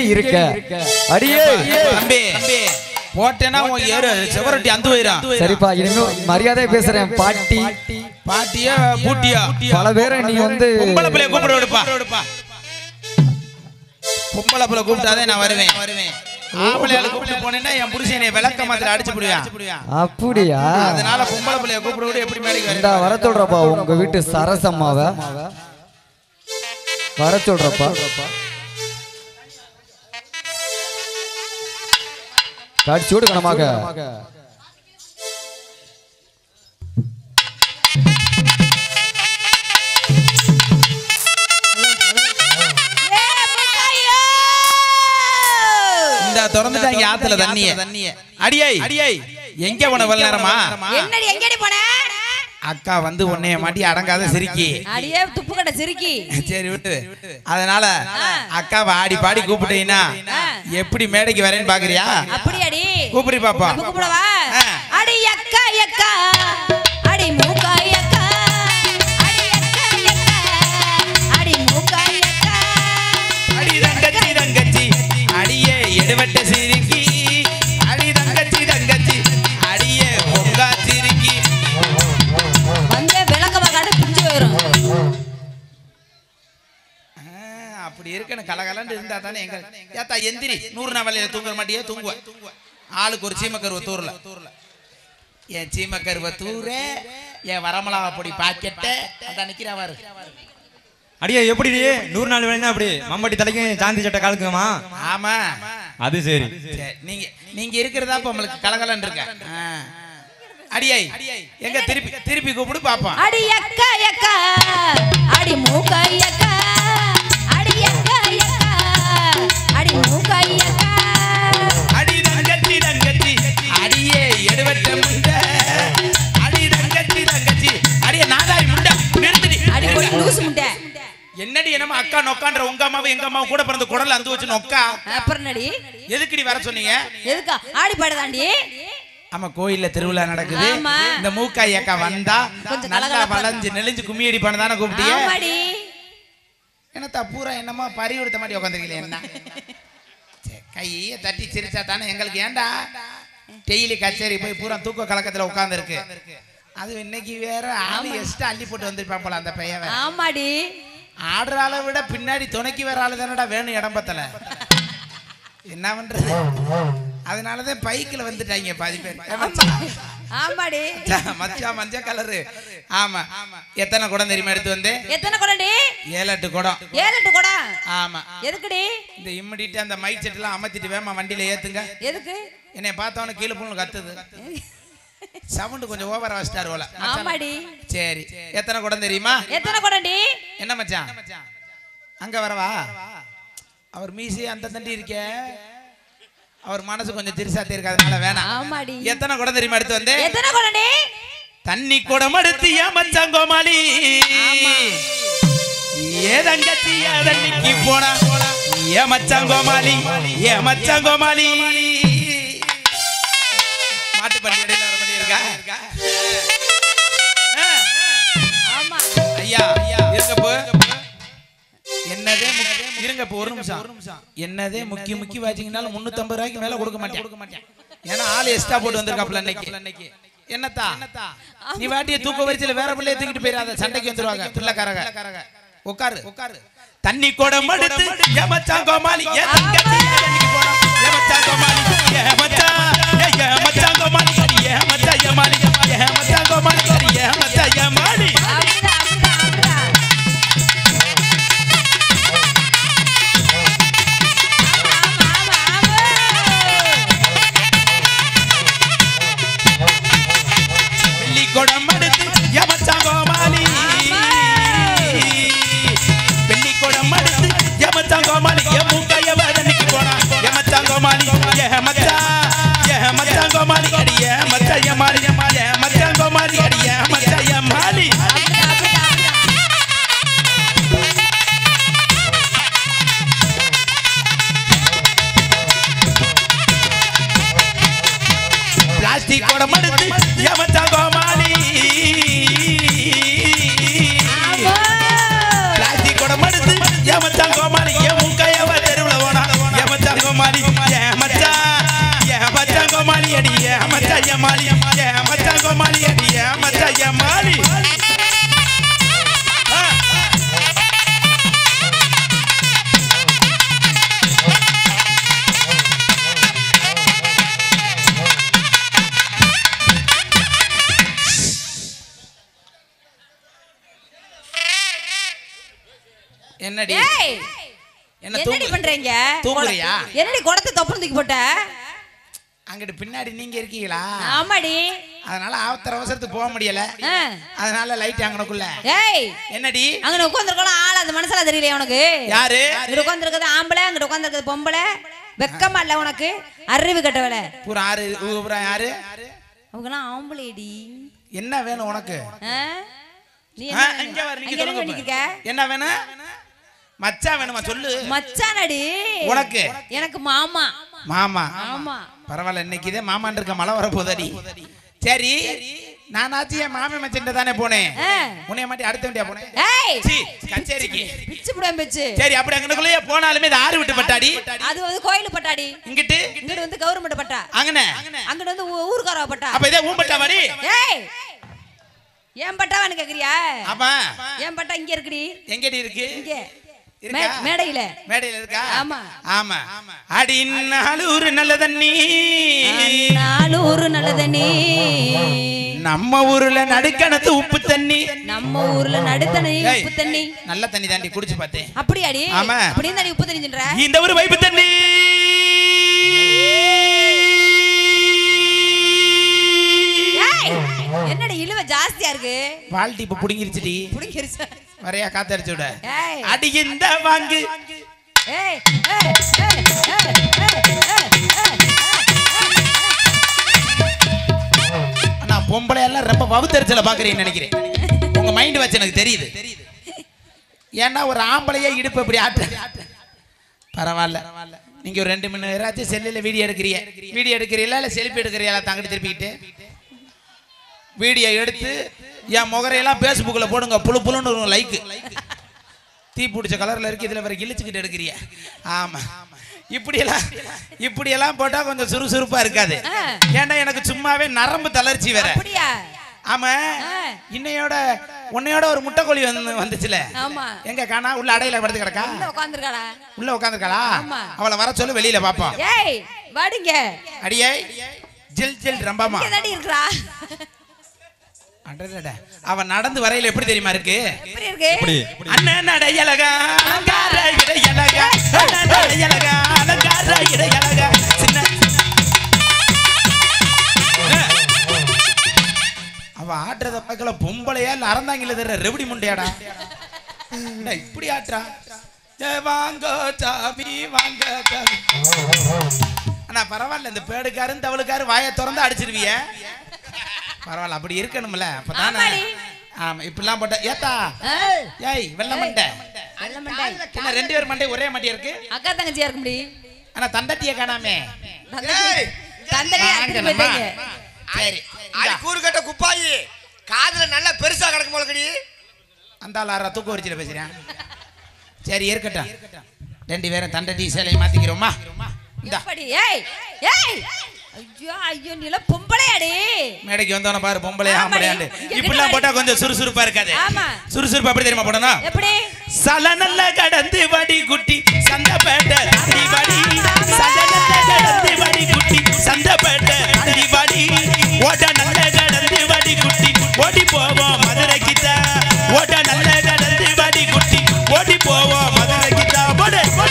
இருக்க அடியே தம்பி போட்டேன்னா உன் ஏறு செவரட்டி அந்து போயிடும் சரிப்பா இனிமே மரியாதை பேசுறேன் பாட்டி பாட்டியா பூட்டியா பல பேரை நீ வந்து பொம்பளை பிள்ளைய கூப்பிட விடுப்பா பொம்பளை பிள்ளை கூப்பிட்டாதே நான் வருவேன் வருவேன் ஆம்பளையால கூப்பிட்டு போனேன்னா என் புருஷனை விளக்க மாதிரி அடிச்சு போடுவேன் அப்படியா அதனால பொம்பளை பிள்ளைய கூப்பிட விட எப்படி மேடைக்கு இந்த வரேன் வர சொல்றப்பா உங்க வீட்டு சரசம்மாவ வர சொல்றப்பா காட்சியோடு கணமாக இந்த திறந்துட்டாங்க ஆத்துல தண்ணிய தண்ணிய அடியை அடியை எங்க போன வெள்ள நேரமா என்னடி எங்கடி போன அக்கா வந்து உன்னைய மாட்டி அடங்காத சிரிக்கி அடியே துப்பு கட்ட சிரிக்கி சரி விட்டு அதனால அக்காவை ஆடி பாடி கூப்பிட்டீங்கன்னா எப்படி மேடைக்கு வரேன்னு பாக்குறியா அப்படியாடி கூப்பிடு பாப்பா அப்ப கூப்பிடவா ஆ. அடி அக்கா அக்கா அடி மூக்கா அக்கா அடி அக்கா அக்கா அடி மூக்கா அக்கா அடி தங்கச்சி தங்கச்சி அடியே எடுவட்ட சிரிக்கி அடி தங்கச்சி தங்கச்சி அடியே பொங்கா சிரிக்கி வந்து விளக்கமா காட்டு பிஞ்சு வரும் ஆ, அப்படி இருக்கணும் கலகலன்னு இருந்தா தானே எங்க ஏத்தா எந்திரி நூறு நாள் வேலையில தூங்குற மாட்டியே தூங்குவ ஆளுக்கு ஒரு சீமக்கருவ தூர்ல என் சீமக்கருவ தூர என் வரமலாவ பொடி பாக்கெட்ட அந்த நிக்கிறவாரு அடியே எப்படி நீ நூறு நாள் வேணா அப்படி மம்பட்டி தலைக்கும் சாந்தி சட்டை காலுக்குமா ஆமா அது சரி சரி, நீங்க நீங்க இருக்கிறதா இப்ப உங்களுக்கு கலகலன்னு இருக்க ஆ. அடியை எங்க திருப்பி திருப்பி கூப்பிடு பாப்போம் அடி அக்கா அக்கா அடி மூக்கா அக்கா அடி அக்கா அக்கா அடி மூக்கா அக்கா அடி தங்கச்சி தங்கச்சி அடியே எடுவட்ட முண்ட அடி தங்கச்சி தங்கச்சி அடியே நாதாரி முண்ட நிறுத்துடி அடி போய் லூசு முட்டை என்னடி என்னமா அக்கா நொக்கான்ற உங்க அம்மாவும் எங்க அம்மாவும் கூட பிறந்த குடல் அந்து வச்சு நொக்கா அப்புறம் என்னடி எதுக்குடி வர சொன்னீங்க எதுக்கா ஆடி பாடுதாண்டி ஆமா கோயில்ல திருவிழா நடக்குது ஆமா. இந்த மூக்காய் அக்கா வந்தா கொஞ்சம் நல்லா கலகலப்பா வளைஞ்சு நெளிஞ்சு கும்மியடி பண்ண தானே கூப்பிட்டிய ஆமாடி என்னத்தா பூரா என்னமா பறி கொடுத்த மாதிரி உட்காந்துருக்கீங்களே என்ன சரி, கையை தட்டி சிரிச்சா தானே எங்களுக்கு ஏன்டா டெய்லி கச்சேரி போய் பூரா தூக்க கலக்கத்துல உட்காந்துருக்கு அது இன்னைக்கு வேற ஆளு எஸ்ட் அள்ளி போட்டு வந்திருப்பான் போல அந்த பையன் வேற. ஆமாடி ஆடுற ஆளை விட பின்னாடி துணைக்கு வேற ஆளு தானடா வேணும் இடம் பத்தல என்ன பண்றது அதனாலதான் பைக்கில் வந்துட்டாங்க பாதி பேர் ஏ மச்சான். ஆமாடி மச்சான், மச்சான் மஞ்சள் கலரு ஆமா எத்தனை குடம் தெரியுமா எடுத்து வந்தேன் எத்தனை குடம்டி ஏழு எட்டு குடம் ஏழு எட்டு குடம் ஆமா எதுக்குடி இந்த இம்மிடிட்டு அந்த மைக் செட்லாம் அமர்த்திட்டு வேமா வண்டியில ஏத்துங்க எதுக்கு என்னை பார்த்தவன கீழே போன கத்துது சவுண்ட் கொஞ்சம் ஓவரா வச்சிட்டாரு போல மச்சான். ஆமாடி சரி எத்தனை குடம் தெரியுமா எத்தனை குடம்டி என்ன மச்சான் அங்க வரவா அவர் மீசி அந்த தண்டி இருக்கே அவர் மனசு கொஞ்சம் திருசாத்தி இருக்கிறதுனால வேணாம் ஆமாடி எத்தனை குடம் தெரியுமா எடுத்து வந்தேன் எத்தனை குடம்டி தண்ணி குடம் எடுத்து ஏன் மச்சான் கோமாளி ஏ தங்கச்சி ஏ தண்ணிக்கு போனா ஏ மச்சான் கோமாளி ஏ மச்சான் கோமாளி மாட்டு பண்டி இடையில வர மாட்டி இருக்கா ஆ. ஆமா ஐயா இருங்க போ என்னதே முக்கிய- இருங்க இப்போ ஒரு நிமிஷம் என்னதே முக்கிய முக்கிய வாச்சிங்கனாலும் முன்னூத்தம்பது ரூபாய்க்கு மேல கொடுக்க மாட்டேன் கொடுக்க மாட்டேன் ஏன்னா ஆள் எக்ஸ்ட்ரா போட்டு வந்திருக்காப்ல இன்னைக்கு என்னத்தா நீ வாட்டிய தூக்க வரிசையில வேற பிள்ளைய தூக்கிட்டு போயிடாத சண்டைக்கு வந்துருவாங்க பிள்ளைக்காரங்க உட்காரு உட்காரு தண்ணி குடம் எடுத்து ஏமச்சான் கோமாளி ஏ தங்கச்சி ஏ தண்ணிக்கு போடா ஏமச்சான் கோமாளி ஏ மச்சான் ஏ ஏ மச்சான் கோமாளி ஏ மச்சான் ஏ மாளி ஏ மச்சான் கோமாளி ஏ மச்சான் ஏ மாளி அப்படிதான் அப்படிதான் அப்படிதான் ஆமா ஆமா வெள்ளி குடம் எடுத்து யமச்சான் கோமாளி வெள்ளி குடம் எடுத்து யமச்சான் கோமாளி என் மூக்கைய வேதனைக்கு போனா யமச்சான் கோமாளி ஏ மச்சான் ஏ மச்சான் கோமாளி அடி ஏ மச்சான் ஏ மாலி ஏ மச்சான் கோமாளி அடி ஏ மச்சான் ஏ மாலி அப்படிதான் அப்படிதான் அப்படிதான் பிளாஸ்டிக் குடம் எடுத்து யமச்சான் கோமாளி ஆமா பிளாஸ்டிக் குடம் எடுத்து யமச்சான் கோமாளி என் மூக்கைய தெருவுல போனா யமச்சான் மாறி ஆ. என்னடி ஏய் என்ன என்னடி தூங்கு பண்றீங்க தூங்குறியா? என்னடி குடத்தை தொப்புன்னு தூக்கி போட்ட அங்கிட்டு பின்னாடி நீங்க இருக்கீங்களா ஆமாடி அதனால ஆவத்தர அவசரத்துக்கு போக முடியல ஆ. அதனால லைட் அங்கனக்குள்ள ஏய் என்னடி அங்க உட்காந்துருக்கலாம் ஆள் அந்த மனசுல தெரியலையா உனக்கு யாரு இங்க உட்காந்துருக்கிறது ஆம்பளை அங்க உட்காந்துருக்கிறது பொம்பளை வெக்கமா இல்ல உனக்கு அறிவு கட்டவள பூரா ஆறு பூரா யாரு அவங்கலாம் ஆம்பளைடி என்ன வேணும் உனக்கு ஆ? நீ ஆ, என்ன இங்க வர நீங்க அங்க என்ன சொல்லுங்க பண்ணிக்கிட்டு இப்ப. இருக்க? என்ன வேணும் மச்சான் வேணுமா சொல்லு மச்சானடி உனக்கு எனக்கு மாமா மாமா ஆமா பரவாயில்ல இன்னைக்கு இதே மாமான் இருக்க மழை வர போதடி சரி நானாச்சும் என் மாமி மச்சன் தானே போனேன் ஆ. உன்னைய மாட்டி அடுத்த வண்டியா போனேன் ஏய் சீ, கச்சேரிக்கு பிச்சு புடம் பிச்சு சரி அப்படி அங்கனக்குள்ளேயே போனாலுமே இது ஆறு விட்டு பட்டாடி அது வந்து கோயில் பட்டாடி இங்கிட்டு இங்கிட்டு வந்து கவர்மெண்ட் பட்டா அங்கன அங்கிட்டு வந்து ஊ- ஊர்க்கார பட்டா அப்ப இதே ஊம்பட்டா மாதிரி ஏய் ஏன் பட்டாவான்னு கேக்குறியா ஆமா ஏன் பட்டா இங்க இருக்குடி எங்கடி இருக்கு இங்க இருக்கா? மே- மேடையில மேடையில இருக்கா ஆமா. ஆமா அடி நாலூறு நல்ல தண்ணி நானூறு நல்ல தண்ணி நம்ம ஊர்ல நடுக்கணத்து உப்பு தண்ணி நம்ம ஊர்ல நடுத்தண்ணி ஏய். உப்பு தண்ணி நல்ல தண்ணி தாண்டி குடிச்சு பார்த்தேன் அப்படியாடி ஆமா. அப்படி தண்ணி உப்பு தண்ணி சொல்ற இந்த ஒரு வைப்பு தண்ணி ஏய், என்னடி இழுவ ஜாஸ்தியா இருக்கு பால்டி இப்ப புடுங்கிருச்சுடி புடிங்கிருச்சு வரையா காத்தடிச்சு விட ஏய் அடி இந்த வாங்கு ஏய் ஏய் ஏய் ஏய் ஏய் ஏய் நான் பொம்பளை எல்லாம் ரொம்ப வவுத்தரிச்சல பாக்குறீங்கன்னு நினைக்கிறேன் உங்க மைண்ட் வச்சு எனக்கு தெரியுது ஏன்னா ஒரு ஆம்பளையே இடுப்பு இப்படி ஆட்டு பரவாயில்ல நீங்க ஒரு ரெண்டு மணி நேரமாச்சும் செல்லுல வீடியோ எடுக்கிறீங்க வீடியோ எடுக்கிறீங்களா இல்ல செல்ஃபி எடுக்கிறீங்களா தங்கிட்டு திருப்பிக்கிட்டு வீடியோ எடுத்து என் முகரையெல்லாம் பேஸ்புக்கில் போடுங்க புழு புழுன்னு ஒரு லைக்கு தீ பிடிச்ச கலர்ல இருக்கு இதுல வேற இழிச்சுக்கிட்டு எடுக்கிறிய ஆமா இப்படியெல்லாம் இப்படியெல்லாம் போட்டா கொஞ்சம் சுறுசுறுப்பா இருக்காது ஆ. ஏன்னா எனக்கு சும்மாவே நரம்பு தளர்ச்சி வேற அப்படியா ஆமா ஆ. இன்னையோட உன்னையோட ஒரு முட்டைக்கோழி வந்து வந்துச்சுல ஆமா எங்க காணா உள்ள அடையில படுத்து கிடக்கா உள்ள உட்கார்ந்திருக்காடா உள்ள உட்காந்துருக்காளா ஆமா. அவளை வர சொல்லு வெளியில பாப்போம் ஏய் வாடிங்க அடியே ஜில் ஜில் ரம்பாமா இங்க தாடி இருக்கறா அடடட. அவ நடந்து வரையில எப்படி தெரியுமா இருக்கு எப்படி இருக்கு எப்படி அண்ணன் நடையழகா அலங்கார இடையழகா அண்ணன் நடையழகா அலங்கார இடையழகா சின்ன அவ ஆடுறத பார்க்கல பொம்பளையா இல்ல அறந்தாங்கில தர ரெவடி முண்டையாடா என்ன இப்படி ஆட்டுறா ஏ வாங்க சாமி வாங்க சாமி அண்ணா பரவாயில்ல இந்த பேடுக்காரன் தவளுக்காரு வாயை திறந்து அடிச்சிருவிய பரவாயில்ல அப்படி இருக்கணும்ல அப்பதானே ஆமாடி. ஆமா இப்படிலாம் போட்டா ஏத்தா ஏய், ஏய் வெள்ள மண்டை வெள்ள மண்டை. என்ன ரெண்டு பேர் மண்டை ஒரே மண்டி இருக்கு அக்கா தங்கச்சியா இருக்க முடி ஆனா தண்டட்டிய காணாமே தந்தடி அக்கறை வாங்கணுமா? போயிட்டாங்க சரி அடி கூறு கட்ட குப்பாயி காதுல நல்லா பெருசா கிடக்கும் போல கடி அந்த ஆள் ஆறா தூக்க வரிச்சில பேசுறேன் சரி இருக்கட்டும் ரெண்டு பேரும் தண்டட்டி சேலையை மாத்திக்கிறோமா இந்தா எப்படி ஏய் ஏய் ஐயோ ஐயோ நீல பொம்பளையாடி மேடைக்கு வந்தவன பாரு பொம்பளை ஆமாடி. ஆம்பளையாண்டு இங்க இப்படிலாம் இருக்கு போட்டா கொஞ்சம் சுறுசுறுப்பா இருக்காது ஆமா. சுறுசுறுப்பா எப்படி தெரியுமா போடணும் எப்படி சலனல்ல கடந்து வடி குட்டி சந்தப்பேட்டை அடி வடி சலனல்ல கடந்து வடி குட்டி சந்தப்பேட்டை அடி வடி ஓட நல்ல கடந்து வடி குட்டி ஓடி போவோம் மதுரைக்கு தான் ஓட நல்ல கடந்து வடி குட்டி ஓடி போவோம் மதுரைக்கு தான் போடு போடு.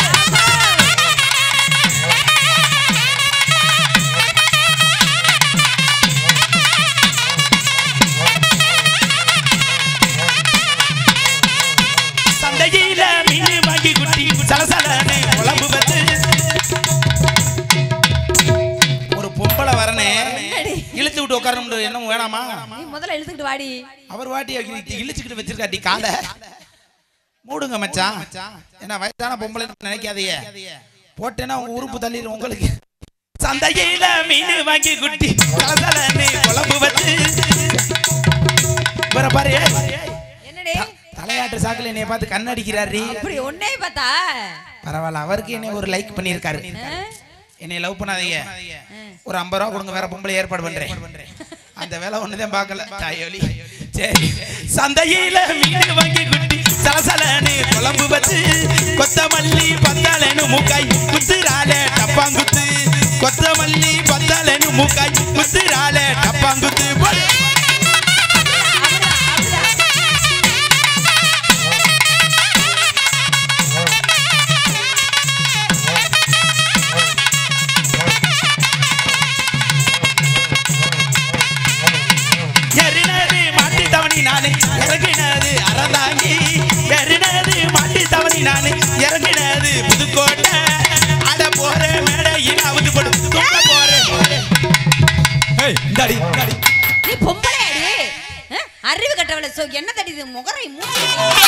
சந்தையில மீன் வாங்கி குட்டி சலசலன்னு குழம்பு வச்சு ஒரு பொம்பளை வரனே இழுத்து விட்டு உட்காரணும் என்ன வேணாமா நீ முதல்ல இழுத்துக்கிட்டு வாடி அவர் வாட்டி இழுச்சுக்கிட்டு வச்சிருக்காட்டி காலை மூடுங்க மச்சான் ஏன்னா வயசான பொம்பளை நினைக்காதீங்க போட்டேன்னா உங்க உறுப்பு தள்ளிடும் உங்களுக்கு சந்தையில மீன் வாங்கி குட்டி சலசலன்னு குழம்பு வச்சு இவரை பாரு என்னடி த- தலையாட்டு சாக்குல என்னைய பார்த்து கண்ணடிக்கிறாரு அப்படி ஒன்னே பார்த்தா பரவாயில்ல அவருக்கு என்னை ஒரு லைக் பண்ணியிருக்காரு என்னை லவ் பண்ணாதீங்க ஒரு ஐம்பது ரூபா கொடுங்க வேற பொம்பளை ஏற்பாடு பண்றேன் அந்த வேலை ஒண்ணுதான் பார்க்கல தாயோலி சரி சந்தையில மீன் வாங்கி குட்டி சலசலன்னு குழம்பு வச்சு கொத்தமல்லி பத்தாலன்னு மூக்காய் குத்துறால டப்பாங்குத்து கொத்தமல்லி பத்தாலன்னு மூக்காய் குத்துறால டப்பாங்குத்து போடு எறினது மாட்டி தவணி நானு இறங்கினது அறந்தாங்கி எறினது மாட்டி தவணி நானு இறங்கினது புதுக்கோட்டை அட போற மேடையில் அவுது போடு தூக்க போறேன் ஏய் இந்தாடி இந்தாடி நீ பொம்பளை அடி அறிவு கட்டவளை சோ என்ன தடிது முகரை மூச்சு